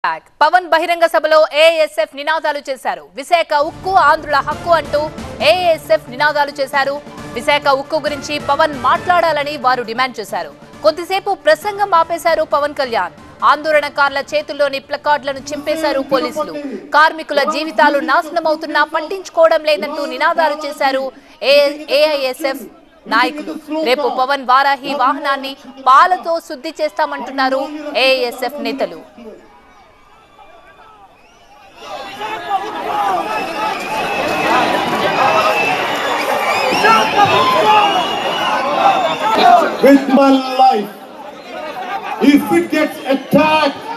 Back. Pawan బహిరంగ సభలో ASF నినాదాలు చేశారు విశాఖ ఉక్కు ఆంధ్రుల హక్కు అంటూ ఏఎస్ఎఫ్ నినాదాలు చేశారు విశాఖ ఉక్కు గురించి పవన్ మాట్లాడాలని వారు డిమాండ్ చేశారు కొద్దిసేపు ప్రసంగం ఆపేశారు పవన్ కళ్యాణ్ ఆందోళనకారుల చేతుల్లోని ప్లకార్డులను చింపేశారు పోలీసులు కార్మికుల జీవితాలు నాశనమవుతున్నా పట్టించుకోవడం లేదంటూ నినాదాలు చేశారు ఏఐఎస్ఎఫ్ నాయకులు రేపు పవన్ వారాహి వాహనాన్ని పాలతో శుద్ధి చేస్తామంటున్నారు ఏఎస్ఎఫ్ నేతలు with my life. If it gets attacked